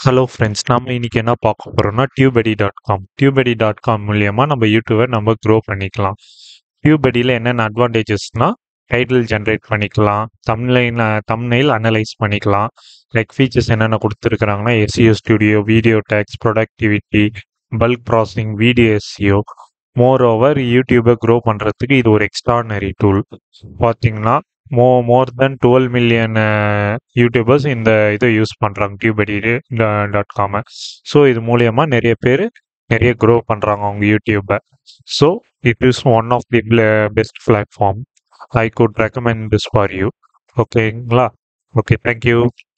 hello friends நம்ம இன்னைக்கு என்ன பார்க்க போறோம்னா TubeBuddy dot com TubeBuddy dot com மூலியமா நம்ம யூடியூபை நம்ம க்ரோ பண்ணிக்கலாம் டியூபடியில் என்னென்ன அட்வான்டேஜஸ்னா டைட்டில் ஜென்ரேட் பண்ணிக்கலாம் தம்னைன் தம்னைல் அனலைஸ் பண்ணிக்கலாம் லைக் ஃபீச்சர்ஸ் என்னென்ன கொடுத்துருக்குறாங்கன்னா SEO studio video tags productivity bulk processing video SEO more over யூடியூபை க்ரோ பண்ணுறதுக்கு இது ஒரு எக்ஸ்ட்ரானரி டூல் பார்த்தீங்கன்னா மோ more than twelve million YouTubers இந்த இதை யூஸ் பண்ணுறாங்க டியூபடி டாட் காமை ஸோ இது மூலியமாக நிறைய பேர் நிறைய க்ரோ பண்ணுறாங்க அவங்க யூடியூப்பை so it is one of the best platform I good recommend this for you ஓகேங்களா ஓகே தேங்க்யூ